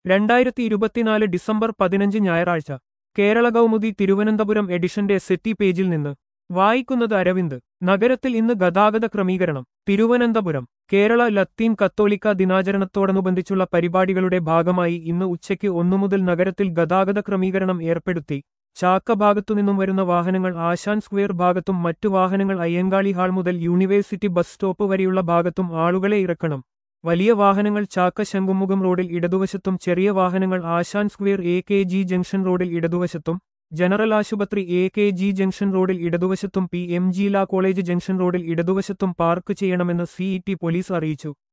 രണ്ടായിരത്തി ഇരുപത്തിനാല് ഡിസംബർ പതിനഞ്ച് ഞായറാഴ്ച കേരള കൗമുദി തിരുവനന്തപുരം എഡിഷന്റെ സെറ്റി പേജിൽ നിന്ന് വായിക്കുന്നത് അരവിന്ദ് നഗരത്തിൽ ഇന്ന് ഗതാഗത ക്രമീകരണം തിരുവനന്തപുരം കേരള ലത്തീൻ കത്തോലിക്ക ദിനാചരണത്തോടനുബന്ധിച്ചുള്ള പരിപാടികളുടെ ഭാഗമായി ഇന്ന് ഉച്ചയ്ക്ക് ഒന്നു മുതൽ നഗരത്തിൽ ഗതാഗത ക്രമീകരണം ഏർപ്പെടുത്തി ചാക്ക ഭാഗത്തുനിന്നും വരുന്ന വാഹനങ്ങൾ ആശാൻ സ്ക്വയർ ഭാഗത്തും മറ്റു വാഹനങ്ങൾ അയ്യങ്കാളി ഹാൾ മുതൽ യൂണിവേഴ്സിറ്റി ബസ് സ്റ്റോപ്പ് വരെയുള്ള ഭാഗത്തും ആളുകളെ ഇറക്കണം വലിയ വാഹനങ്ങൾ ചാക്ക ശംഖുമുഖം റോഡിൽ ഇടതുവശത്തും ചെറിയ വാഹനങ്ങൾ Asan square A K G junction റോഡിൽ ഇടതുവശത്തും ജനറൽ ആശുപത്രി എ കെ ജി ജംഗ്ഷൻ റോഡിൽ ഇടതുവശത്തും P M G law college junction റോഡിൽ ഇടതുവശത്തും പാർക്ക് ചെയ്യണമെന്ന് സിഇടി പോലീസ് അറിയിച്ചു